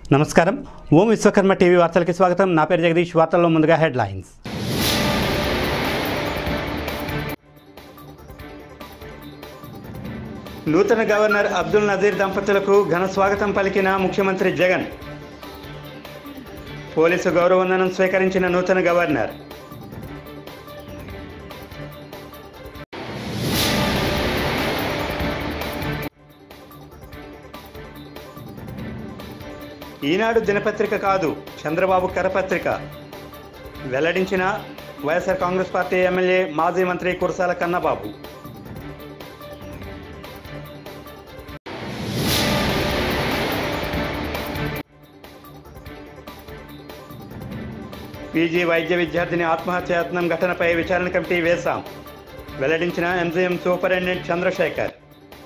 నమస్కారం ఓం విశ్వకర్మ టీవీ వార్తలకి స్వాగతం నా పేరు జగదీష్ వార్తల్లో ముందుగా హెడ్లైన్స్ నూతన గవర్నర్ అబ్దుల్ నజీర్ దంపతులకు ఘన స్వాగతం పలికిన ముఖ్యమంత్రి జగన్ పోలీసు గౌరవవందనం స్వీకరించిన నూతన గవర్నర్ ఈనాడు దినపత్రిక కాదు చంద్రబాబు కరపత్రిక వెల్లడించిన వైఎస్ఆర్ కాంగ్రెస్ పార్టీ ఎమ్మెల్యే మాజీ మంత్రి కురసాల కన్నబాబు పీజీ వైద్య విద్యార్థిని ఆత్మహత్యాయత్నం ఘటనపై విచారణ కమిటీ వేశాం వెల్లడించిన ఎంజీఎం సూపరింటెండెంట్ చంద్రశేఖర్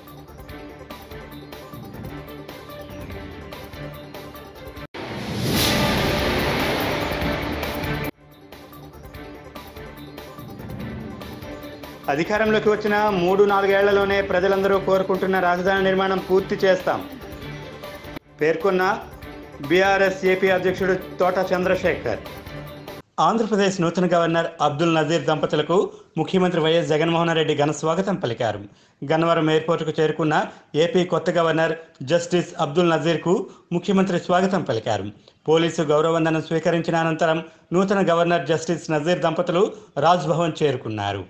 అధికారంలోకి వచ్చిన మూడు నాలుగేళ్లలోనే ప్రజలందరూ కోరుకుంటున్న రాజధాని నిర్మాణం పూర్తి చేస్తాం పేర్కొన్న బీఆర్ఎస్ ఏపీ అధ్యక్షుడు తోట చంద్రశేఖర్ ఆంధ్రప్రదేశ్ నూతన గవర్నర్ అబ్దుల్ నజీర్ దంపతులకు ముఖ్యమంత్రి వైఎస్ జగన్మోహన్ రెడ్డి ఘన స్వాగతం పలికారు గన్నవరం ఎయిర్పోర్టుకు చేరుకున్న ఏపీ కొత్త గవర్నర్ జస్టిస్ అబ్దుల్ నజీర్కు ముఖ్యమంత్రి స్వాగతం పలికారు పోలీసు గౌరవవందనం స్వీకరించిన అనంతరం నూతన గవర్నర్ జస్టిస్ నజీర్ దంపతులు రాజ్భవన్ చేరుకున్నారు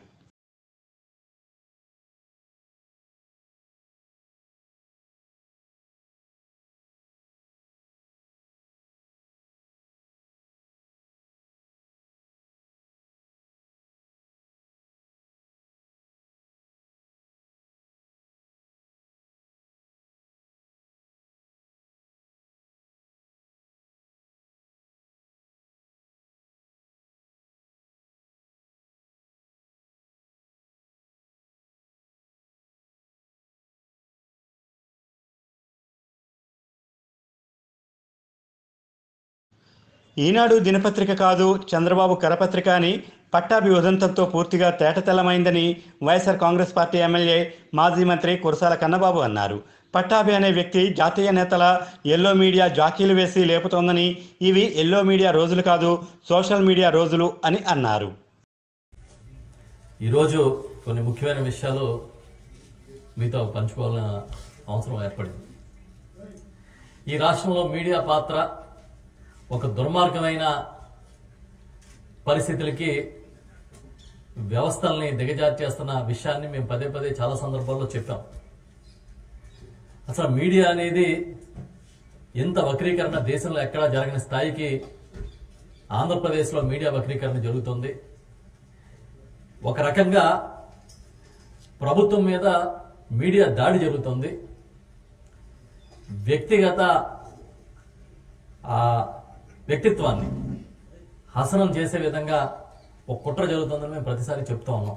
ఈనాడు దినపత్రిక కాదు చంద్రబాబు కరపత్రిక అని పట్టాభి ఉదంతంతో పూర్తిగా తేటతెల్లమైందని వైఎస్ఆర్ కాంగ్రెస్ పార్టీ ఎమ్మెల్యే మాజీ మంత్రి కురసాల కన్నబాబు అన్నారు పట్టాభి అనే వ్యక్తి జాతీయ నేతల ఎల్లో మీడియా జాకీలు వేసి లేపుతోందని ఇవి ఎల్లో మీడియా రోజులు కాదు సోషల్ మీడియా రోజులు అని అన్నారు ఈరోజు కొన్ని ముఖ్యమైన విషయాలు మీతో పంచుకోవాలన్న అవసరం ఏర్పడింది ఈ రాష్ట్రంలో మీడియా పాత్ర ఒక దుర్మార్గమైన పరిస్థితులకి వ్యవస్థల్ని దిగజార్చేస్తున్న విషయాన్ని మేము పదే పదే చాలా సందర్భాల్లో చెప్పాం అసలు మీడియా అనేది ఎంత వక్రీకరణ దేశంలో ఎక్కడా జరగని స్థాయికి ఆంధ్రప్రదేశ్లో మీడియా వక్రీకరణ జరుగుతుంది ఒక రకంగా ప్రభుత్వం మీద మీడియా దాడి జరుగుతుంది వ్యక్తిగత ఆ వ్యక్తిత్వాన్ని హసనం చేసే విధంగా ఒక కుట్ర జరుగుతుందని మేము ప్రతిసారి చెప్తా ఉన్నాం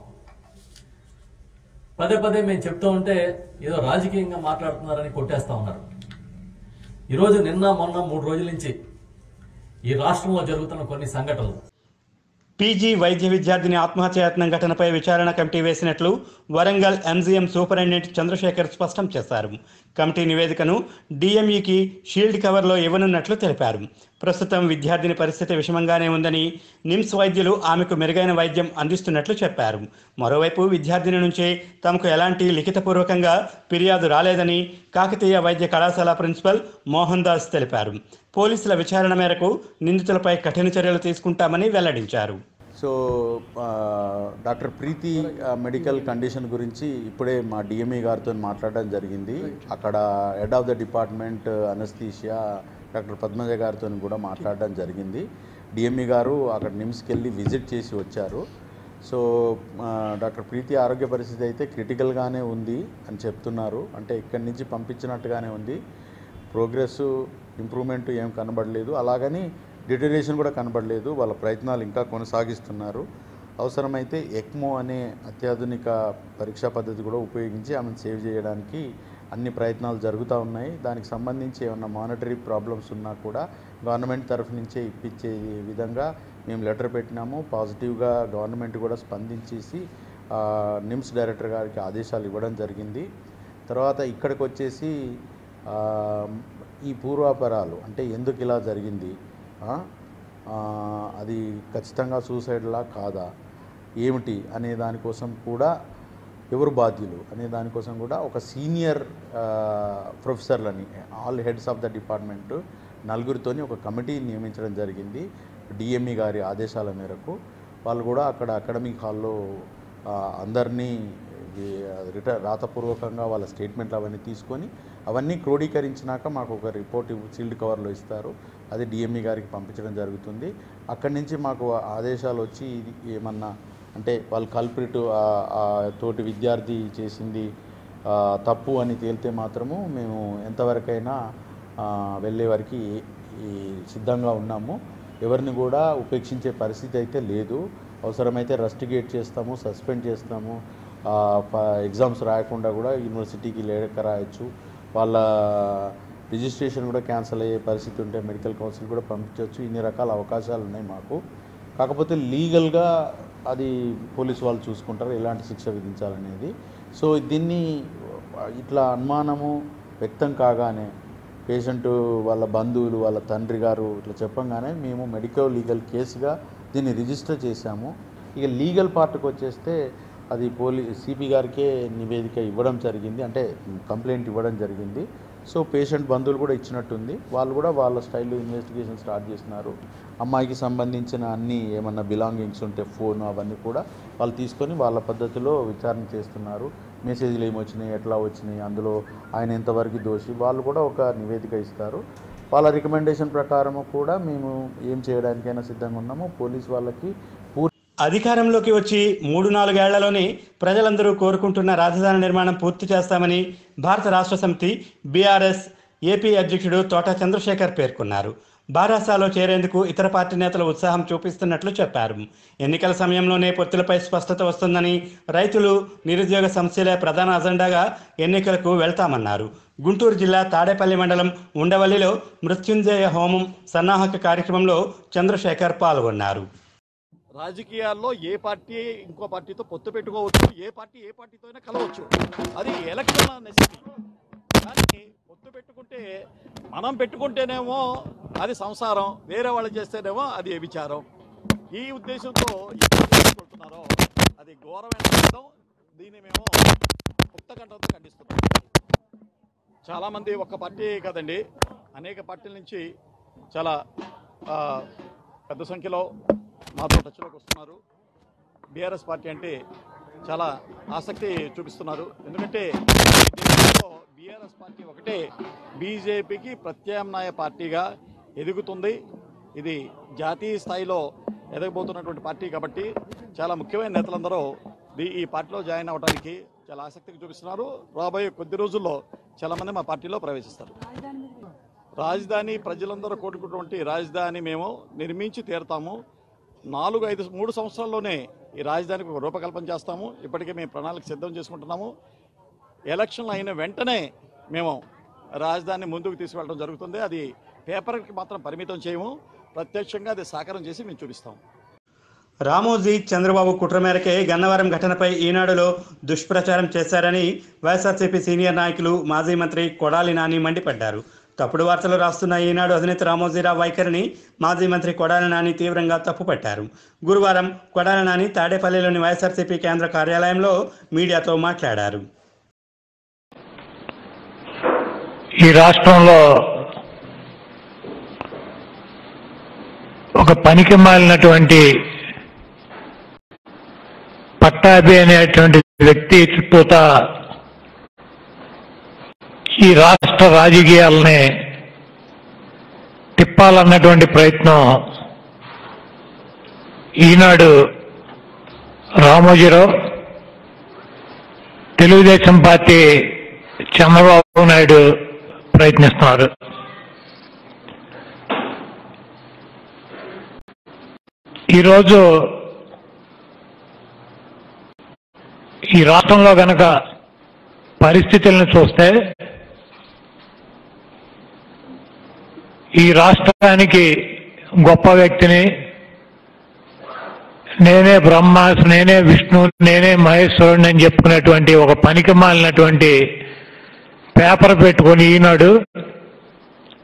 పదే పదే మేము చెప్తూ ఉంటే ఏదో రాజకీయంగా మాట్లాడుతున్నారని కొట్టేస్తా ఉన్నారు ఈరోజు నిన్న మొన్న మూడు రోజుల నుంచి ఈ రాష్ట్రంలో జరుగుతున్న కొన్ని సంఘటనలు పీజీ వైద్య విద్యార్థిని ఆత్మహత్యాయత్నం ఘటనపై విచారణ కమిటీ వేసినట్లు వరంగల్ ఎంజీఎం సూపరింటెండెంట్ చంద్రశేఖర్ స్పష్టం చేశారు కమిటీ నివేదికను డిఎంఈకి షీల్డ్ కవర్లో ఇవ్వనున్నట్లు తెలిపారు ప్రస్తుతం విద్యార్థిని పరిస్థితి విషమంగానే ఉందని నిమ్స్ వైద్యులు ఆమెకు మెరుగైన వైద్యం అందిస్తున్నట్లు చెప్పారు మరోవైపు విద్యార్థిని నుంచి తమకు ఎలాంటి లిఖితపూర్వకంగా ఫిర్యాదు రాలేదని కాకతీయ వైద్య కళాశాల ప్రిన్సిపల్ మోహన్ దాస్ తెలిపారు పోలీసుల విచారణ మేరకు నిందితులపై కఠిన చర్యలు తీసుకుంటామని వెల్లడించారు సో ఆ, డాక్టర్ ప్రీతి ఆ, మెడికల్ కండిషన్ గురించి ఇప్పుడే మా డిఎంఈ గారితో మాట్లాడడం జరిగింది అక్కడ head of the department anaesthesia doctor Padmaja గారితో కూడా మాట్లాడడం జరిగింది డిఎంఈ గారు అక్కడ నిమ్స్కి వెళ్ళి విజిట్ చేసి వచ్చారు సో ఆ, డాక్టర్ ప్రీతి ఆరోగ్య పరిస్థితి అయితే క్రిటికల్గానే ఉంది అని చెప్తున్నారు అంటే ఇక్కడి నుంచి పంపించినట్టుగానే ఉంది ప్రోగ్రెస్ ఇంప్రూవ్మెంట్ ఏం కనబడలేదు అలాగని డిటరేషన్ కూడా కనబడలేదు వాళ్ళ ప్రయత్నాలు ఇంకా కొనసాగిస్తున్నారు అవసరమైతే ఎక్మో అనే అత్యాధునిక పరీక్షా పద్ధతి కూడా ఉపయోగించి ఆమెను సేవ్ చేయడానికి అన్ని ప్రయత్నాలు జరుగుతూ ఉన్నాయి దానికి సంబంధించి ఏమన్నా మానిటరీ ప్రాబ్లమ్స్ ఉన్నా కూడా గవర్నమెంట్ తరఫు నుంచే ఇప్పించే విధంగా మేము లెటర్ పెట్టినాము పాజిటివ్గా గవర్నమెంట్ కూడా స్పందించేసి ఆ, నిమ్స్ డైరెక్టర్ గారికి ఆదేశాలు ఇవ్వడం జరిగింది తర్వాత ఇక్కడికి వచ్చేసి ఆ, ఈ పూర్వాపరాలు అంటే ఎందుకు ఇలా జరిగింది ఆ? ఆ, అది ఖచ్చితంగా సూసైడ్లా కాదా ఏమిటి అనే దానికోసం కూడా ఎవరు బాధ్యులు అనే దానికోసం కూడా ఒక సీనియర్ ఆ, ప్రొఫెసర్లని all heads of the department నలుగురితోని ఒక కమిటీ నియమించడం జరిగింది డిఎంఈ గారి ఆదేశాల మేరకు వాళ్ళు కూడా అక్కడ అకాడమిక్ హాల్లో ఆ, అందరినీ రిటర్ రాతపూర్వకంగా వాళ్ళ స్టేట్మెంట్లు అవన్నీ తీసుకొని అవన్నీ క్రోడీకరించినాక మాకు ఒక రిపోర్ట్ సీల్డ్ కవర్లో ఇస్తారు అది డిఎంఈ గారికి పంపించడం జరుగుతుంది అక్కడి నుంచి మాకు ఆదేశాలు వచ్చి ఇది ఏమన్నా అంటే వాళ్ళు కల్ప్రిట్ తోటి విద్యార్థి చేసింది ఆ, తప్పు అని తేలితే మాత్రము మేము ఎంతవరకైనా ఆ, వెళ్ళే వరకు ఈ సిద్ధంగా ఉన్నాము ఎవరిని కూడా ఉపేక్షించే పరిస్థితి అయితే లేదు అవసరమైతే రస్టిగేట్ చేస్తాము సస్పెండ్ చేస్తాము ఆ, ప- ఎగ్జామ్స్ రాయకుండా కూడా యూనివర్సిటీకి లేక రాయొచ్చు వాళ్ళ రిజిస్ట్రేషన్ కూడా క్యాన్సిల్ అయ్యే పరిస్థితి ఉంటే మెడికల్ కౌన్సిల్ కూడా పంపించవచ్చు ఇన్ని రకాల అవకాశాలు ఉన్నాయి మాకు కాకపోతే లీగల్గా అది పోలీసు వాళ్ళు చూసుకుంటారు ఎలాంటి శిక్ష విధించాలనేది సో దీన్ని ఇట్లా అనుమానము వ్యక్తం కాగానే పేషెంట్ వాళ్ళ బంధువులు వాళ్ళ తండ్రి గారు ఇట్లా చెప్పంగానే మేము మెడికల్ లీగల్ కేసుగా దీన్ని రిజిస్టర్ చేశాము ఇక లీగల్ పార్ట్కి వచ్చేస్తే అది పోలీ సిపి గారికే నివేదిక ఇవ్వడం జరిగింది అంటే కంప్లైంట్ ఇవ్వడం జరిగింది సో పేషెంట్ బంధువులు కూడా ఇచ్చినట్టుంది వాళ్ళు కూడా వాళ్ళ స్టైల్లో ఇన్వెస్టిగేషన్ స్టార్ట్ చేస్తున్నారు అమ్మాయికి సంబంధించిన అన్ని ఏమన్నా బిలాంగింగ్స్ ఉంటే ఫోన్ అవన్నీ కూడా వాళ్ళు తీసుకొని వాళ్ళ పద్ధతిలో విచారణ చేస్తున్నారు మెసేజ్లు ఏమి వచ్చినాయి ఎట్లా వచ్చినాయి అందులో ఆయన ఎంతవరకు దోషి వాళ్ళు కూడా ఒక నివేదిక ఇస్తారు వాళ్ళ రికమెండేషన్ ప్రకారం కూడా మేము ఏం చేయడానికైనా సిద్ధంగా ఉన్నాము పోలీస్ వాళ్ళకి పూర్తి అధికారంలోకి వచ్చి మూడు నాలుగేళ్లలోనే ప్రజలందరూ కోరుకుంటున్న రాజధాని నిర్మాణం పూర్తి చేస్తామని భారత రాష్ట్ర సమితి బీఆర్ఎస్ ఏపీ అధ్యక్షుడు తోట చంద్రశేఖర్ పేర్కొన్నారు బారాసాలో చేరేందుకు ఇతర పార్టీ నేతలు ఉత్సాహం చూపిస్తున్నట్లు చెప్పారు ఎన్నికల సమయంలోనే పొత్తులపై స్పష్టత వస్తుందని రైతులు నిరుద్యోగ సమస్యలే ప్రధాన అజెండాగా ఎన్నికలకు వెళ్తామన్నారు గుంటూరు జిల్లా తాడేపల్లి మండలం ఉండవల్లిలో మృత్యుంజయ హోమం సన్నాహక కార్యక్రమంలో చంద్రశేఖర్ పాల్గొన్నారు రాజకీయాల్లో ఏ పార్టీ ఇంకో పార్టీతో పొత్తు పెట్టుకోవచ్చు ఏ పార్టీ ఏ పార్టీతో అయినా కలవచ్చు అది ఎలక్షన్ నెసిటీ కానీ పొత్తు పెట్టుకుంటే మనం పెట్టుకుంటేనేమో అది సంసారం వేరే వాళ్ళు చేస్తేనేమో అది విచారం ఈ ఉద్దేశంతో ఎవరు తీసుకుంటున్నారో అది ఘోరమైన విషయం దీన్ని మేము ముక్తకంఠంతో ఖండిస్తున్నాం చాలామంది ఒక్క పార్టీ కదండి అనేక పార్టీల నుంచి చాలా ఆ, పెద్ద సంఖ్యలో మాతో టచ్లోకి వస్తున్నారు బీఆర్ఎస్ పార్టీ అంటే చాలా ఆసక్తి చూపిస్తున్నారు ఎందుకంటే ఈ దేశంలో బీఆర్ఎస్ పార్టీ ఒకటే బీజేపీకి ప్రత్యామ్నాయ పార్టీగా ఎదుగుతుంది ఇది జాతీయ స్థాయిలో ఎదగబోతున్నటువంటి పార్టీ కాబట్టి చాలా ముఖ్యమైన నేతలందరూ దీ- ఈ పార్టీలో జాయిన్ అవ్వడానికి చాలా ఆసక్తిగా చూపిస్తున్నారు రాబోయే కొద్ది రోజుల్లో చాలా మంది మా పార్టీలో ప్రవేశిస్తారు రాజధాని ప్రజలందరూ కోరుకున్నటువంటి రాజధాని మేము నిర్మించి తీరుతాము నాలుగు ఐదు మూడు సంవత్సరాల్లోనే ఈ రాజధానికి ఒక రూపకల్పన చేస్తాము ఇప్పటికే మేము ప్రణాళిక సిద్ధం చేసుకుంటున్నాము ఎలక్షన్లు అయిన వెంటనే మేము రాజధాని ముందుకు తీసుకెళ్ళడం జరుగుతుంది అది పేపర్కి మాత్రం పరిమితం చేయము ప్రత్యక్షంగా అది సాకారం చేసి మేము చూపిస్తాము రామోజీ చంద్రబాబు కుట్ర మేరకే గన్నవరం ఘటనపై ఈనాడులో దుష్ప్రచారం చేశారని వైఎస్ఆర్సీపీ సీనియర్ నాయకులు మాజీ మంత్రి కొడాలి నాని మండిపడ్డారు తప్పుడు వార్తలు రాస్తున్న ఈనాడు అధినేత రామోజీరావు వైఖరిని మాజీ మంత్రి కొడాలి నాని తీవ్రంగా తప్పుపట్టారు గురువారం కొడాలి నాని తాడేపల్లిలోని వైఎస్ఆర్సీపీ కేంద్ర కార్యాలయంలో మీడియాతో మాట్లాడారు ఈ రాష్ట్రంలో ఒక పనికి మాలినటువంటి పట్టాభి అనేటువంటి వ్యక్తి చుట్టూత ఈ రాష్ట్ర రాజకీయాలని తిప్పాలన్నటువంటి ప్రయత్నం ఈనాడు రామోజీరావు తెలుగుదేశం పార్టీ చంద్రబాబు నాయుడు ప్రయత్నిస్తున్నారు ఈరోజు ఈ రాష్ట్రంలో గనక పరిస్థితులను చూస్తే ఈ రాష్ట్రానికి గొప్ప వ్యక్తిని నేనే బ్రహ్మ నేనే విష్ణు నేనే మహేశ్వరుని అని చెప్పుకునేటువంటి ఒక పనికి మాలినటువంటి పేపర్ పెట్టుకొని ఈనాడు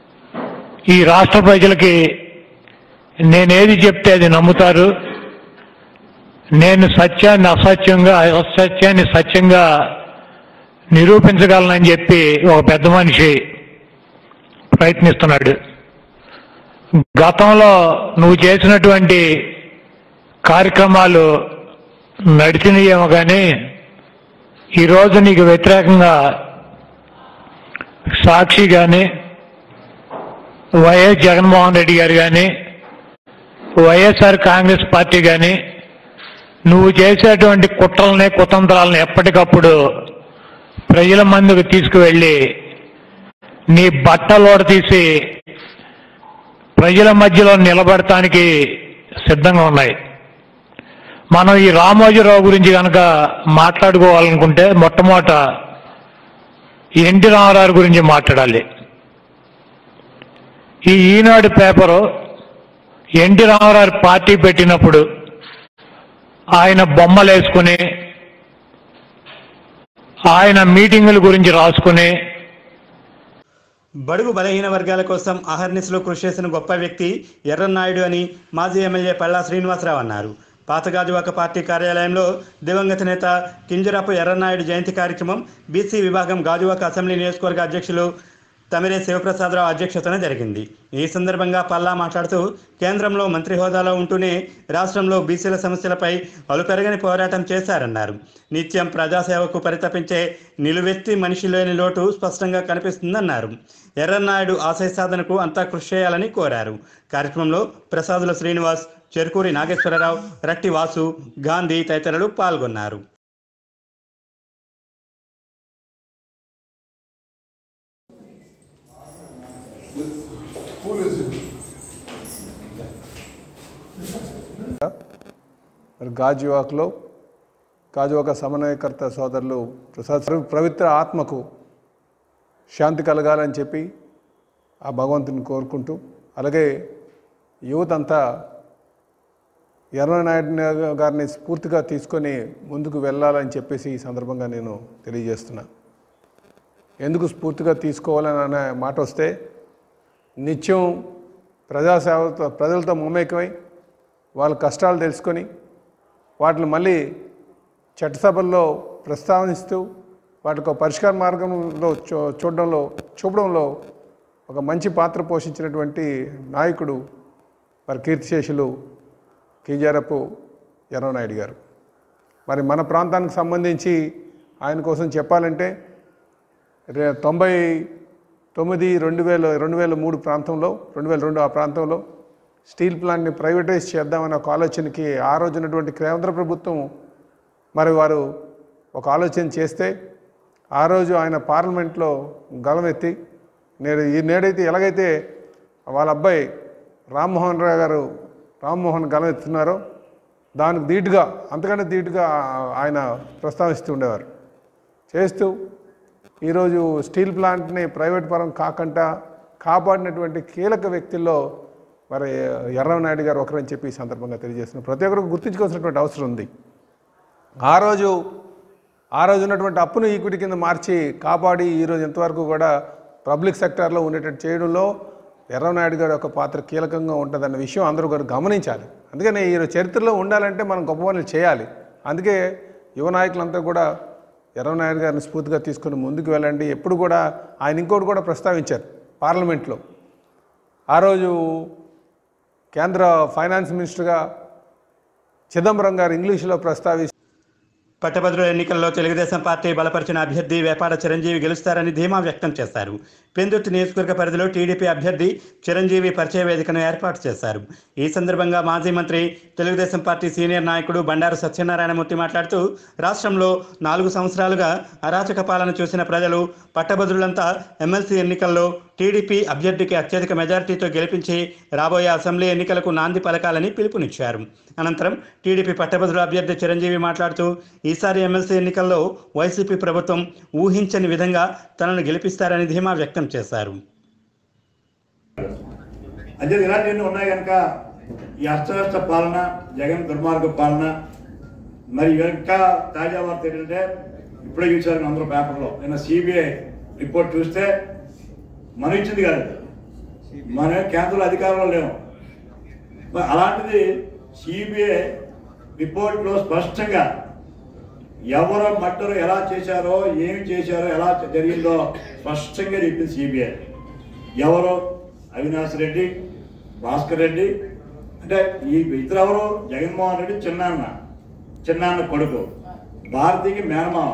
ఈ రాష్ట్ర ప్రజలకి నేనేది చెప్తే అది నమ్ముతారు నేను సత్యాన్ని అసత్యంగా అసత్యాన్ని సత్యంగా నిరూపించగలనని చెప్పి ఒక పెద్ద మనిషి ప్రయత్నిస్తున్నాడు గతంలో నువ్వు చేసినటువంటి కార్యక్రమాలు నడిచినయేమో కానీ ఈరోజు నీకు వ్యతిరేకంగా సాక్షి కానీ వైఎస్ జగన్మోహన్ రెడ్డి గారు కానీ వైఎస్ఆర్ కాంగ్రెస్ పార్టీ కానీ నువ్వు చేసేటువంటి కుట్రల్ని కుతంత్రాలను ఎప్పటికప్పుడు ప్రజల మందుకు తీసుకువెళ్ళి నీ బట్టలోడ తీసి ప్రజల మధ్యలో నిలబడటానికి సిద్ధంగా ఉన్నాయి మనం ఈ రామోజీరావు గురించి కనుక మాట్లాడుకోవాలనుకుంటే మొట్టమొదట ఎన్టీ రామారావు గురించి మాట్లాడాలి ఈ Eenadu paper NT Ramarao party పెట్టినప్పుడు ఆయన బొమ్మలు వేసుకుని ఆయన మీటింగుల గురించి రాసుకుని బడుగు బలహీన వర్గాల కోసం అహర్నిశలు కృషి చేసిన గొప్ప వ్యక్తి ఎర్రన్నాయుడు అని మాజీ ఎమ్మెల్యే పల్లా శ్రీనివాసరావు అన్నారు పాతగాజువాక పార్టీ కార్యాలయంలో దివంగత నేత కింజరాపు ఎర్రన్నాయుడు జయంతి కార్యక్రమం బీసీ విభాగం గాజువాక అసెంబ్లీ నియోజకవర్గ అధ్యక్షులు తమిరే శివప్రసాదరావు అధ్యక్షతన జరిగింది ఈ సందర్భంగా పల్లా మాట్లాడుతూ కేంద్రంలో మంత్రి హోదాలో ఉంటూనే రాష్ట్రంలో బీసీల సమస్యలపై అలుపెరగని పోరాటం చేశారన్నారు నిత్యం ప్రజాసేవకు పరితపించే నిలువెత్తి మనిషి లేని లోటు స్పష్టంగా కనిపిస్తుందన్నారు ఎర్రన్నాయుడు ఆశయ సాధనకు అంతా కృషి చేయాలని కోరారు కార్యక్రమంలో ప్రసాదుల శ్రీనివాస్ చెరుకూరి నాగేశ్వరరావు రట్టి వాసు గాంధీ తదితరులు పాల్గొన్నారు మరి గాజువాక్లో గాజువాక సమన్వయకర్త సోదరులు ప్రసాద్ ప్ర- పవిత్ర ఆత్మకు శాంతి కలగాలని చెప్పి ఆ భగవంతుని కోరుకుంటూ అలాగే యువత అంతా ఎర్రనాయుడు గారిని స్ఫూర్తిగా తీసుకొని ముందుకు వెళ్ళాలని చెప్పేసి ఈ సందర్భంగా నేను తెలియజేస్తున్నా ఎందుకు స్ఫూర్తిగా తీసుకోవాలని అనే మాట వస్తే నిత్యం ప్రజాసేవతో ప్రజలతో మమేకమై వాళ్ళ కష్టాలు తెలుసుకొని వాటిని మళ్ళీ చట్టసభల్లో ప్రస్తావనిస్తూ వాటికి ఒక పరిష్కార మార్గంలో చూ చూడడంలో చూపడంలో ఒక మంచి పాత్ర పోషించినటువంటి నాయకుడు మరి కీర్తిశేషులు కీజారపు ఎర్రనాయుడు గారు మరి మన ప్రాంతానికి సంబంధించి ఆయన కోసం చెప్పాలంటే రే తొంభై తొమ్మిది రెండు వేల రెండు వేల మూడు ప్రాంతంలో రెండు వేల రెండు ఆ ప్రాంతంలో స్టీల్ ప్లాంట్ని ప్రైవేటైజ్ చేద్దామనే ఒక ఆలోచనకి ఆ రోజు ఉన్నటువంటి కేంద్ర ప్రభుత్వం మరి వారు ఒక ఆలోచన చేస్తే ఆ రోజు ఆయన పార్లమెంట్లో గలమెత్తి నేడు ఈ నేడైతే ఎలాగైతే వాళ్ళ అబ్బాయి రామ్మోహన్ రావు గారు రామ్మోహన్ గలమెత్తున్నారో దానికి ధీటుగా అంతకంటే ధీటుగా ఆయన ప్రస్తావిస్తూ ఉండేవారు చేస్తూ ఈరోజు స్టీల్ ప్లాంట్ని ప్రైవేట్ పరం కాకుండా కాపాడినటువంటి కీలక వ్యక్తుల్లో మరి ఎర్రనాయుడు గారు ఒకరని చెప్పి ఈ సందర్భంగా తెలియజేస్తున్నారు ప్రతి ఒక్కరికి గుర్తుంచుకోవాల్సినటువంటి అవసరం ఉంది ఆ రోజు ఆ రోజు ఉన్నటువంటి అప్పును ఈక్విటీ కింద మార్చి కాపాడి ఈరోజు ఇంతవరకు కూడా పబ్లిక్ సెక్టార్లో ఉండేటట్టు చేయడంలో ఎర్రనాయుడు గారి యొక్క పాత్ర కీలకంగా ఉంటుందన్న విషయం అందరూ కూడా గమనించాలి అందుకని ఈ చరిత్రలో ఉండాలంటే మనం గొప్ప పనులు చేయాలి అందుకే యువ నాయకులంతా కూడా ఎర్రనాయుడు గారిని స్ఫూర్తిగా తీసుకుని ముందుకు వెళ్ళండి ఎప్పుడు కూడా ఆయన ఇంకోటి కూడా ప్రస్తావించారు పార్లమెంట్లో ఆ రోజు కేంద్ర ఫైనాన్స్ మినిస్టర్గా చిదంబరం గారు ఇంగ్లీష్లో ప్రస్తావిస్తూ పట్టభద్రుల ఎన్నికల్లో తెలుగుదేశం పార్టీ బలపరిచిన అభ్యర్థి వేపాడ చిరంజీవి గెలుస్తారని ధీమా వ్యక్తం చేశారు పెందుర్తి నియోజకవర్గ పరిధిలో టీడీపీ అభ్యర్థి చిరంజీవి పరిచయ వేదికను ఏర్పాటు చేశారు ఈ సందర్భంగా మాజీ మంత్రి తెలుగుదేశం పార్టీ సీనియర్ నాయకుడు బండారు సత్యనారాయణమూర్తి మాట్లాడుతూ రాష్ట్రంలో నాలుగు సంవత్సరాలుగా అరాచక పాలన చూసిన ప్రజలు పట్టభద్రులంతా ఎమ్మెల్సీ ఎన్నికల్లో టీడీపీ అభ్యర్థికి అత్యధిక మెజారిటీతో గెలిపించి రాబోయే అసెంబ్లీ ఎన్నికలకు నాంది పలకాలని పిలుపునిచ్చారు అనంతరం టీడీపీ పట్టభద్రుల అభ్యర్థి చిరంజీవి మాట్లాడుతూ ఈసారి ఎమ్మెల్సీ ఎన్నికల్లో వైసీపీ ప్రభుత్వం ఊహించని విధంగా తనను గెలిపిస్తారని ధీమా వ్యక్తం చేశారు అదే ఇలాంటివన్నీ ఉన్నాయి కనుక ఈ అష్టవ్యస్త పాలన జగన్ దుర్మార్గ పాలన మరి ఇంకా తాజా వార్త ఏంటంటే ఇప్పుడే చూశారు అందరూ పేపర్లో నిన్న సిబిఐ రిపోర్ట్ చూస్తే మనం ఇచ్చింది కాదు ఇది. మన కేంద్రంలో అధికారంలో లేము మరి అలాంటిది సిబిఐ రిపోర్ట్లో స్పష్టంగా ఎవరు మర్డర్ ఎలా చేశారో ఏమి చేశారో ఎలా జరిగిందో స్పష్టంగా చెప్పింది సిబిఐ ఎవరు అవినాష్ రెడ్డి భాస్కర్ రెడ్డి అంటే ఈ ఇద్దరు ఎవరు జగన్మోహన్ రెడ్డి చిన్నాన్న చిన్నాన్న కొడుకు భారతికి మేనమావ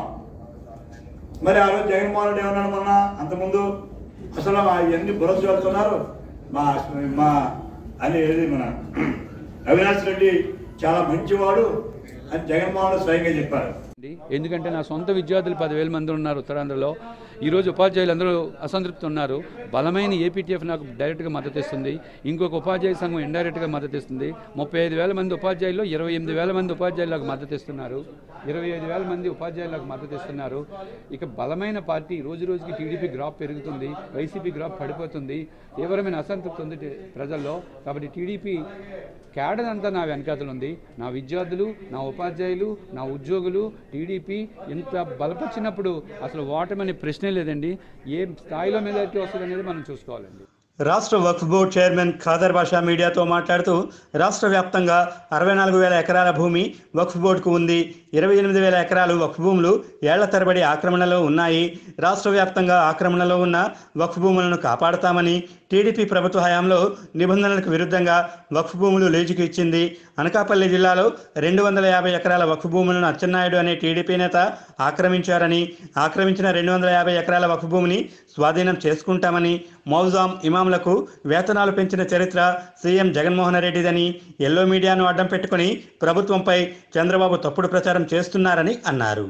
మరి ఆ రోజు జగన్మోహన్ రెడ్డి ఏమన్నాడు మొన్న అంతకుముందు అసలు మా ఇవన్నీ బురద చదువుతున్నారు మా మా అని ఏది మన అవినాష్ రెడ్డి చాలా మంచివాడు అని జగన్మోహన్ రెడ్డి స్వయంగా చెప్పారు అండి. ఎందుకంటే నా సొంత విద్యార్థులు పదివేల మంది ఉన్నారు ఉత్తరాంధ్రలో ఈరోజు ఉపాధ్యాయులు అందరూ అసంతృప్తి ఉన్నారు బలమైన ఏపీటీఎఫ్ నాకు డైరెక్ట్గా మద్దతు ఇస్తుంది ఇంకొక ఉపాధ్యాయ సంఘం ఇండైరెక్ట్గా మద్దతు ఇస్తుంది ముప్పై ఐదు వేల మంది ఉపాధ్యాయుల్లో ఇరవై ఎనిమిది వేల మంది ఉపాధ్యాయులకు మద్దతు ఇస్తున్నారు ఇరవై ఐదు వేల మంది ఉపాధ్యాయులకు మద్దతు ఇస్తున్నారు ఇక బలమైన పార్టీ రోజు రోజుకి టీడీపీ గ్రాఫ్ పెరుగుతుంది వైసీపీ గ్రాఫ్ పడిపోతుంది తీవ్రమైన అసంతృప్తి ఉంది టి- ప్రజల్లో కాబట్టి టీడీపీ క్యాడర్ అంతా నా వెనకాతలు ఉంది నా విద్యార్థులు నా ఉపాధ్యాయులు నా ఉద్యోగులు టీడీపీ ఇంత బలపరిచినప్పుడు అసలు ఓటమనే ప్రశ్నే లేదండి ఏ స్థాయిలో మెజారిటీ వస్తుంది అనేది మనం చూసుకోవాలండి రాష్ట్ర వక్ఫ్ బోర్డు చైర్మన్ ఖాదర్ బాషా మీడియాతో మాట్లాడుతూ రాష్ట్ర వ్యాప్తంగా అరవై నాలుగు వేల ఎకరాల భూమి వక్ఫ్ బోర్డుకు ఉంది ఇరవై ఎనిమిది వేల ఎకరాలు వక్ఫ్ భూములు ఏళ్ల తరబడి ఆక్రమణలో ఉన్నాయి రాష్ట్ర వ్యాప్తంగా ఆక్రమణలో ఉన్న వక్ఫ్ భూములను కాపాడుతామని టీడీపీ ప్రభుత్వ హయాంలో నిబంధనలకు విరుద్ధంగా వక్ఫ్ భూములు లీజుకు ఇచ్చింది అనకాపల్లి జిల్లాలో రెండు వందల యాభై ఎకరాల వక్ఫ్ భూములను అచ్చెన్నాయుడు అనే టీడీపీ నేత ఆక్రమించారని ఆక్రమించిన రెండు వందల యాభై ఎకరాల వక్ఫ్ భూమిని స్వాధీనం చేసుకుంటామని మౌజాం ఇమాంలకు వేతనాలు పెంచిన చరిత్ర సీఎం జగన్మోహన్ రెడ్డిదని ఎల్లో మీడియాను అడ్డం పెట్టుకుని ప్రభుత్వంపై చంద్రబాబు తప్పుడు ప్రచారం చేస్తున్నారని అన్నారు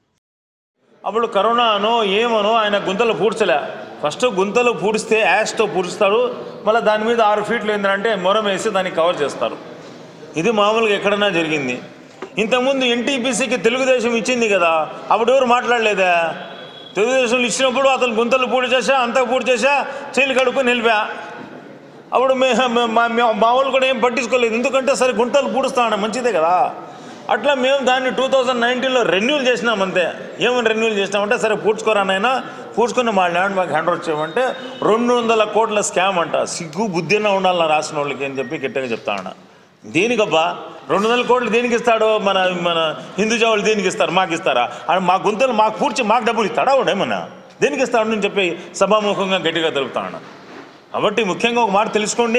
అప్పుడు కరోనానో ఏమనో ఆయన గుంతలు పూడ్చలే ఫస్ట్ గుంతలు పూడిస్తే యాష్తో పూడుస్తాడు మళ్ళీ దాని మీద ఆరు ఫీట్లు ఏంటంటే మొరం వేసి దాన్ని కవర్ చేస్తారు ఇది మామూలుగా ఎక్కడన్నా జరిగింది ఇంతకుముందు ఎన్టీపీసీకి తెలుగుదేశం ఇచ్చింది కదా అప్పుడు ఎవరు మాట్లాడలేదా తెలుగుదేశం ఇచ్చినప్పుడు అతను గుంతలు పూడి చేసా అంతా పూడి చేసా చేలు కడుక్కొని నిలిపా అప్పుడు మే మే- మా మా- మా వాళ్ళు కూడా ఏం పట్టించుకోలేదు ఎందుకంటే సరే గుంటలు పూడుస్తాడు మంచిదే కదా అట్లా మేము దాన్ని టూ థౌజండ్ నైన్టీన్లో రెన్యూల్ చేసినాం అంతే ఏమని రెన్యూల్ చేసినామంటే సరే పూడ్చుకోరా నాయనా పూడ్చుకుని మా ల్యాండ్ మాకు హ్యాండ్ ఓవర్ చేయమంటే రెండు వందల కోట్ల స్కామ్ అంట సిగ్గు బుద్ధిన ఉండాలి నా రాసిన వాళ్ళకి అని చెప్పి గట్టిగా చెప్తాను దేనికబ్బా రెండు వందల కోట్లు దేనికి ఇస్తాడు మన మన హిందూజా వాళ్ళు దేనికి ఇస్తారు మాకు ఇస్తారా ఆయన మా గుంతలు మాకు పూడ్చి మాకు డబ్బులు ఇస్తాడా వాడు ఏమన్నా దేనికి ఇస్తాడు అని చెప్పి సభాముఖంగా గట్టిగా తెలుపుతాను కాబట్టి ముఖ్యంగా ఒక మాట తెలుసుకోండి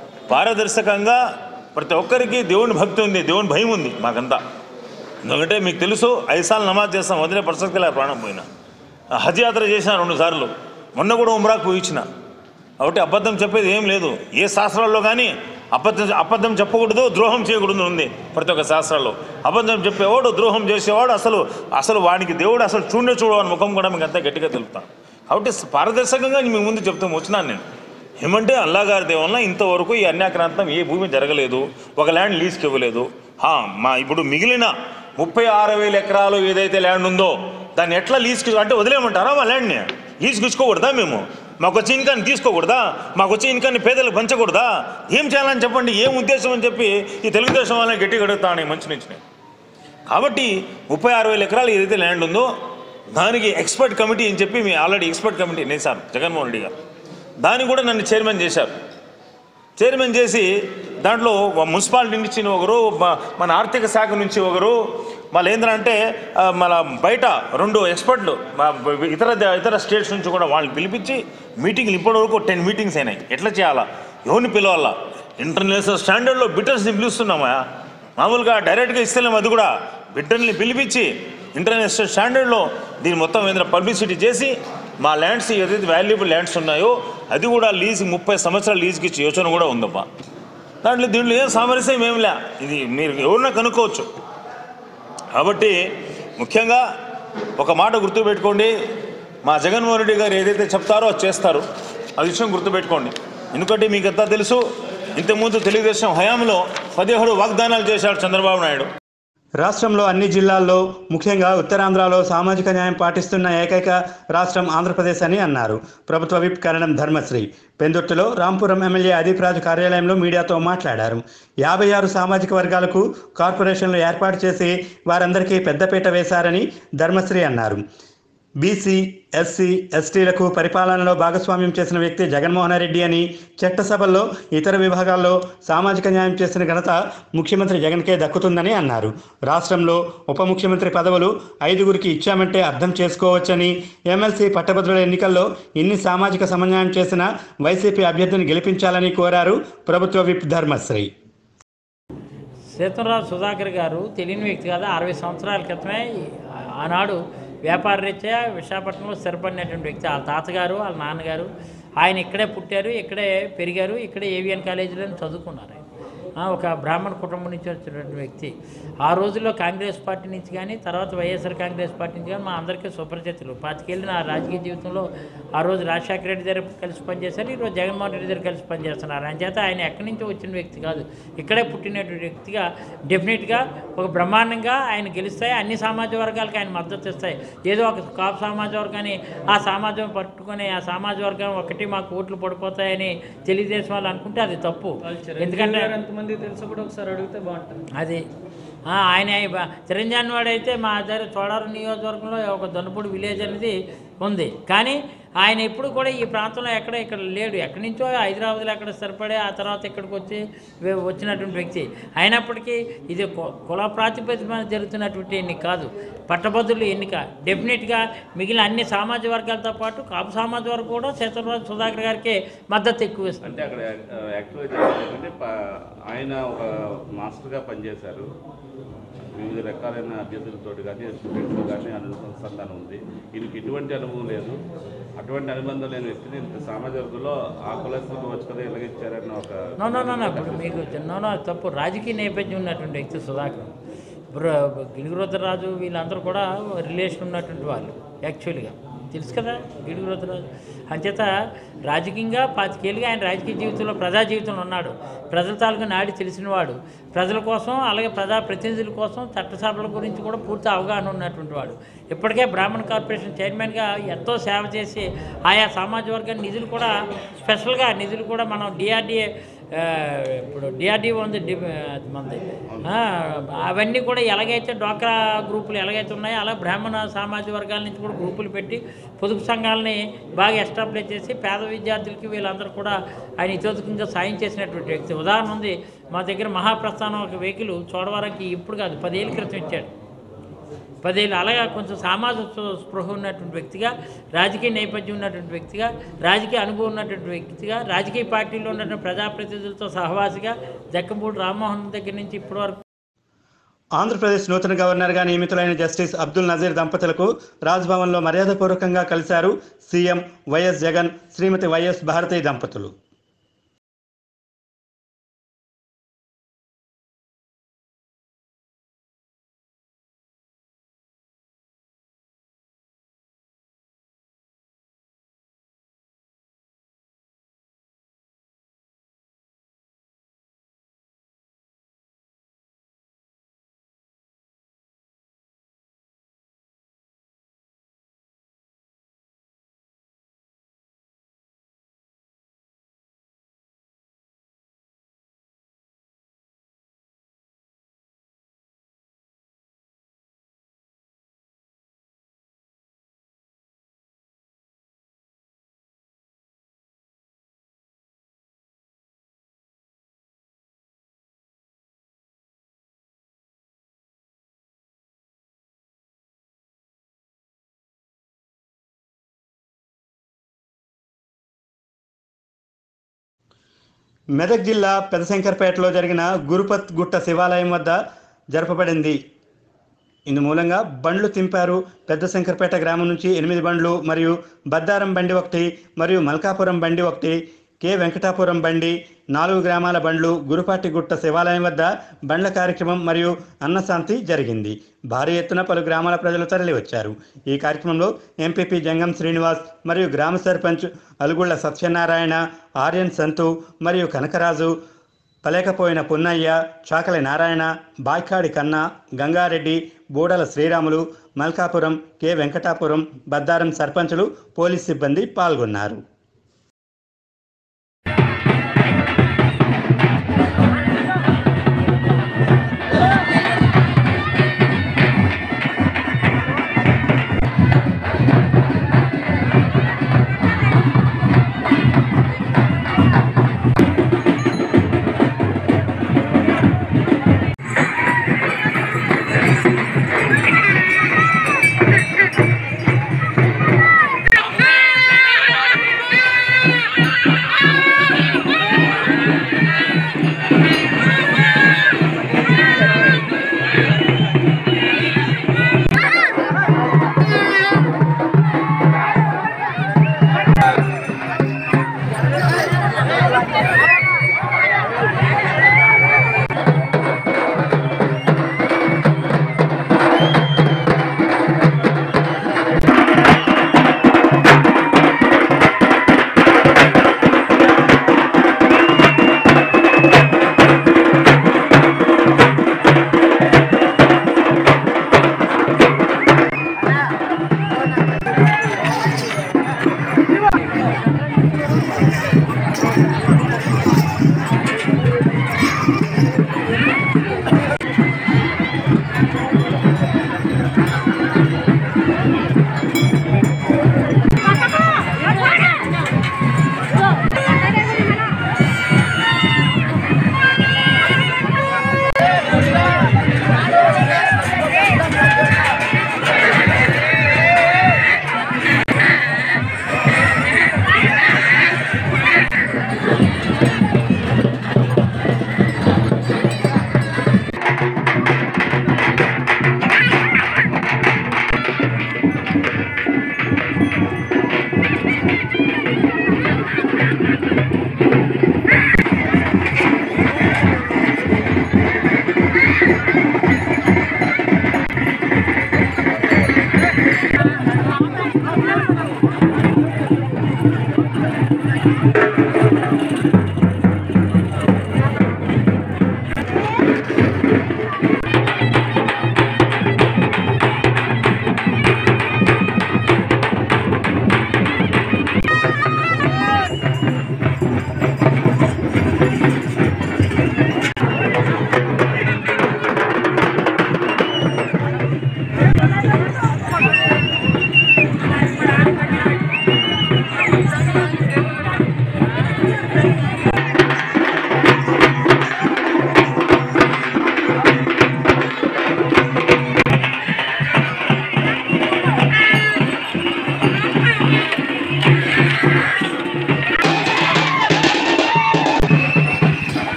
పారదర్శకంగా ప్రతి ఒక్కరికి దేవుని భక్తి ఉంది దేవుని భయం ఉంది మాకంతా ఎందుకంటే మీకు తెలుసు ఐదు సార్లు నమాజ్ చేస్తాం వదిలే పరిస్థితికి ఇలా ప్రాణం పోయినా హజ్ యాత్ర చేసిన రెండు సార్లు మొన్న కూడా ఉమ్రాకు పోయించిన కాబట్టి అబద్ధం చెప్పేది ఏం లేదు ఏ శాస్త్రాల్లో కానీ అబద్ధం అబద్ధం చెప్పకూడదు ద్రోహం చేయకూడదు ఉంది ప్రతి ఒక్క శాస్త్రాల్లో అబద్ధం చెప్పేవాడు ద్రోహం చేసేవాడు అసలు అసలు వాడికి దేవుడు అసలు చూడే చూడవని ముఖం కూడా మీకు అంతా గట్టిగా తెలుపుతాను కాబట్టి పారదర్శకంగా మీ ముందు చెప్తాం వచ్చినాను నేను ఏమంటే అల్లాగారి దేవల్ల ఇంతవరకు ఈ అన్యాక్రాంతం ఏ భూమి జరగలేదు ఒక ల్యాండ్ లీజ్కి ఇవ్వలేదు హా, మా ఇప్పుడు మిగిలిన ముప్పై ఆరు వేల ఎకరాలు ఏదైతే ల్యాండ్ ఉందో దాన్ని ఎట్లా లీజ్కి అంటే వదిలేయమంటారా మా ల్యాండ్ని లీజ్కి ఇచ్చుకోకూడదా మేము మాకు వచ్చే ఇన్కాన్ని తీసుకోకూడదా మాకు వచ్చే ఇన్కాన్ని పేదలకు పంచకూడదా ఏం చేయాలని చెప్పండి ఏం ఉద్దేశం అని చెప్పి ఈ తెలుగుదేశం వాళ్ళని గట్టిగా అడుగుతాను ఈ మంచి నుంచి కాబట్టి ముప్పై ఆరు వేల ఎకరాలు ఏదైతే ల్యాండ్ ఉందో దానికి ఎక్స్పర్ట్ కమిటీ అని చెప్పి మీ ఆల్రెడీ ఎక్స్పర్ట్ కమిటీ నేసారు జగన్మోహన్ రెడ్డి గారు దాన్ని కూడా నన్ను చైర్మన్ చేశారు చైర్మన్ చేసి దాంట్లో మున్సిపాలిటీ నుంచి ఒకరు మ- మన ఆర్థిక శాఖ నుంచి ఒకరు మళ్ళీ ఏంటంటే ఆ, మన బయట రెండు ఎక్స్పర్ట్లు మా ఇతర ఇతర స్టేట్స్ నుంచి కూడా వాళ్ళని పిలిపించి మీటింగ్లు ఇప్పటివరకు టెన్ మీటింగ్స్ అయినాయి ఎట్లా చేయాలా ఎవరిని పిలవాలా ఇంటర్నేషనల్ స్టాండర్డ్లో బిడ్డర్స్ని పిలుస్తున్నామా మామూలుగా డైరెక్ట్గా ఇస్తలేము అది కూడా బిడ్డల్ని పిలిపించి ఇంటర్నేషనల్ స్టాండర్డ్లో దీన్ని మొత్తం ఏదైనా పబ్లిసిటీ చేసి మా ల్యాండ్స్ ఏదైతే వాల్యుబుల్ ల్యాండ్స్ ఉన్నాయో అది కూడా లీజ్ ముప్పై సంవత్సరాల లీజ్కి ఇచ్చే యోచన కూడా ఉందమ్మా దాంట్లో దీంట్లో ఏం సామరస్యం ఏం లే ఇది మీరు ఎవరన్నా కనుక్కోవచ్చు కాబట్టి ముఖ్యంగా ఒక మాట గుర్తుపెట్టుకోండి మా జగన్మోహన్ రెడ్డి గారు ఏదైతే చెప్తారో అది చేస్తారు ఆ విషయం గుర్తుపెట్టుకోండి ఎందుకంటే మీకు అంతా తెలుసు ఇంతకుముందు తెలుగుదేశం హయాంలో పదిహేడు వాగ్దానాలు చేశాడు చంద్రబాబు నాయుడు రాష్ట్రంలో అన్ని జిల్లాల్లో ముఖ్యంగా ఉత్తరాంధ్రలో సామాజిక న్యాయం పాటిస్తున్న ఏకైక రాష్ట్రం ఆంధ్రప్రదేశ్ అని అన్నారు ప్రభుత్వ విప్ కరణం ధర్మశ్రీ పెందుర్తిలో రాంపురం ఎమ్మెల్యే అదీప్ రాజు కార్యాలయంలో మీడియాతో మాట్లాడారు యాభై ఆరు సామాజిక వర్గాలకు కార్పొరేషన్లు ఏర్పాటు చేసి వారందరికీ పెద్దపీట వేశారని ధర్మశ్రీ అన్నారు బీసీ ఎస్సీ ఎస్టీలకు పరిపాలనలో భాగస్వామ్యం చేసిన వ్యక్తి జగన్మోహన్ రెడ్డి అని చట్టసభల్లో ఇతర విభాగాల్లో సామాజిక న్యాయం చేసిన ఘనత ముఖ్యమంత్రి జగన్కే దక్కుతుందని అన్నారు రాష్ట్రంలో ఉప ముఖ్యమంత్రి పదవులు ఐదుగురికి ఇచ్చామంటే అర్థం చేసుకోవచ్చని ఎమ్మెల్సీ పట్టభద్రుల ఎన్నికల్లో ఇన్ని సామాజిక సమన్వయం చేసిన వైసీపీ అభ్యర్థిని గెలిపించాలని కోరారు ప్రభుత్వ విప్ ధర్మశ్రీ సీతంరావు సుధాకర్ గారు తెలియని వ్యక్తి కాదు అరవై సంవత్సరాల క్రితమే ఆనాడు వ్యాపార రీత్యా విశాఖపట్నంలో స్థిరపడినటువంటి వ్యక్తి వాళ్ళ తాతగారు వాళ్ళ నాన్నగారు ఆయన ఇక్కడే పుట్టారు ఇక్కడే పెరిగారు ఇక్కడే ఏవిఎన్ కాలేజీలో చదువుకున్నారు ఆయన ఆ, ఒక బ్రాహ్మణ కుటుంబం నుంచి వచ్చినటువంటి వ్యక్తి ఆ రోజుల్లో కాంగ్రెస్ పార్టీ నుంచి కానీ తర్వాత వైఎస్ఆర్ కాంగ్రెస్ పార్టీ నుంచి కానీ మా అందరికీ సుపరిచితులు పాతికేళ్ళు నా రాజకీయ జీవితంలో ఆ రోజు రాజశేఖర రెడ్డి దగ్గర కలిసి పనిచేశారు ఈరోజు జగన్మోహన్ రెడ్డి దగ్గర కలిసి పనిచేస్తున్నారు ఆయన చేత ఆయన ఎక్కడి నుంచో వచ్చిన వ్యక్తి కాదు ఇక్కడే పుట్టినటువంటి వ్యక్తిగా డెఫినెట్గా ఒక బ్రహ్మాండంగా ఆయన గెలుస్తాయి అన్ని సమాజ వర్గాలకు ఆయన మద్దతు ఇస్తాయి ఏదో ఒక కాపు సమాజ వర్గాన్ని ఆ సమాజం పట్టుకొని ఆ సమాజ వర్గం ఒకటి మాకు ఓట్లు పడిపోతాయని తెలుగుదేశం వాళ్ళు అనుకుంటే అది తప్పు ఎందుకంటే ఎంతమంది తెలుసు కూడా ఒకసారి అడిగితే బాగుంటుంది అది ఆ, ఆయన బ- చిరంజీవి వాడైతే మా దగ్గర చోడారం నియోజకవర్గంలో ఒక దొన్నపూడి విలేజ్ అనేది ఉంది కానీ ఆయన ఎప్పుడు కూడా ఈ ప్రాంతంలో ఎక్కడ ఇక్కడ లేడు ఎక్కడి నుంచో హైదరాబాద్లో ఎక్కడ స్థిరపడి ఆ తర్వాత ఇక్కడికి వచ్చి వే- వచ్చినటువంటి వ్యక్తి అయినప్పటికీ ఇది కు- కుల ప్రాతిపదిక మీద జరుగుతున్నటువంటి ఎన్నిక కాదు పట్టభద్రులు ఎన్నిక డెఫినెట్గా మిగిలిన అన్ని సామాజ వర్గాలతో పాటు కాపు సమాజ వర్గం కూడా సీతారాం సుధాకర్ గారికి మద్దతు ఎక్కువ ఇస్తుంది అంటే అక్కడ యాక్చువల్గా ఏంటంటే ప- ఆయన ఒక మాస్టర్గా పనిచేశారు వివిధ రకాలైన అభ్యర్థులతో కానీ స్టూడెంట్స్తో కానీ అనుసంధానం ఉంది ఈయనకి ఎటువంటి అనుభవం లేదు అటువంటి అనుబంధం లేని వ్యక్తిని ఇంత సమాజ వర్గంలో ఆ కులస్తులకు వచ్చి కదా ఎలాగిచ్చారని ఒక నో నో నో నో ఇప్పుడు మీకు నో నో తప్పు రాజకీయ నేపథ్యం ఉన్నటువంటి వ్యక్తి సుధాకర్ ఇప్పుడు గిడుగురుద్రరాజు వీళ్ళందరూ కూడా రిలేషన్ ఉన్నటువంటి వాళ్ళు యాక్చువల్గా తెలుసు కదా గిడుగురుద్రరాజు అంచేత రాజకీయంగా పాతికేళ్ళుగా ఆయన రాజకీయ జీవితంలో ప్రజా జీవితంలో ఉన్నాడు ప్రజల తాలూకా నాడి తెలిసినవాడు ప్రజల కోసం అలాగే ప్రజా ప్రతినిధుల కోసం చట్టసభల గురించి కూడా పూర్తి అవగాహన ఉన్నటువంటి వాడు ఇప్పటికే బ్రాహ్మణ కార్పొరేషన్ చైర్మన్గా ఎంతో సేవ చేసి ఆయా సామాజ వర్గ నిధులు కూడా స్పెషల్గా నిధులు కూడా మనం డిఆర్డిఏ ఆ, ఇప్పుడు డిఆర్డీ ఉంది డి అది మనది ఆ, అవన్నీ కూడా ఎలాగైతే డ్వాక్రా గ్రూపులు ఎలాగైతే ఉన్నాయో అలా బ్రాహ్మణ సామాజిక వర్గాల నుంచి కూడా గ్రూపులు పెట్టి పొదుపు సంఘాలని బాగా ఎస్టాబ్లిష్ చేసి పేద విద్యార్థులకి వీళ్ళందరూ కూడా ఆయన ఇతోధికంగా సాయం చేసినటువంటి వ్యక్తి ఉదాహరణ ఉంది మా దగ్గర మహాప్రస్థానం ఒక వెహికల్ చోడవరంకి ఇప్పుడు కాదు పదేళ్ళ క్రితం ఇచ్చాడు పదేళ్ళు అలాగా కొంచెం సామాజిక స్పృ- స్పృహ ఉన్నటువంటి వ్యక్తిగా రాజకీయ నేపథ్యం ఉన్నటువంటి వ్యక్తిగా రాజకీయ అనుభవం ఉన్నటువంటి వ్యక్తిగా రాజకీయ పార్టీలో ఉన్నటువంటి ప్రజాప్రతినిధులతో సహవాసిగా జక్కంపూడి రామ్మోహన్ దగ్గర నుంచి ఇప్పటి వరకు ఆంధ్రప్రదేశ్ నూతన గవర్నర్గా నియమితులైన జస్టిస్ అబ్దుల్ నజీర్ దంపతులకు రాజ్భవన్లో మర్యాదపూర్వకంగా కలిశారు CM YS Jagan Srimathi YS Bharathi దంపతులు మెదక్ జిల్లా పెదశంకర్పేటలో జరిగిన గురుపత్ గుట్ట శివాలయం వద్ద జరపబడింది ఇందు మూలంగా బండ్లు తింపారు పెద్ద శంకర్పేట గ్రామం నుంచి ఎనిమిది బండ్లు మరియు బద్దారం బండి ఒకటి మరియు మల్కాపురం బండి ఒకటి కె వెంకటాపురం బండి నాలుగు గ్రామాల బండ్లు గురుపాటి గుట్ట శివాలయం వద్ద బండ్ల కార్యక్రమం మరియు అన్నశాంతి జరిగింది భారీ ఎత్తున పలు గ్రామాల ప్రజలు తరలివచ్చారు ఈ కార్యక్రమంలో ఎంపీపీ జంగం శ్రీనివాస్ మరియు గ్రామ సర్పంచ్ అలుగుళ్ల సత్యనారాయణ ఆర్యన్ సంతు మరియు కనకరాజు పలేకపోయిన పున్నయ్య చాకలి నారాయణ బాయ్కాడి కన్నా గంగారెడ్డి బూడల శ్రీరాములు మల్కాపురం కె వెంకటాపురం బద్దారం సర్పంచులు పోలీస్ సిబ్బంది పాల్గొన్నారు Thank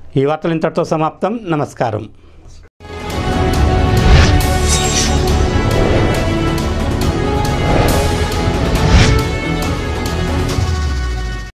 ఈ వార్తలు ఇంతటితో సమాప్తం నమస్కారం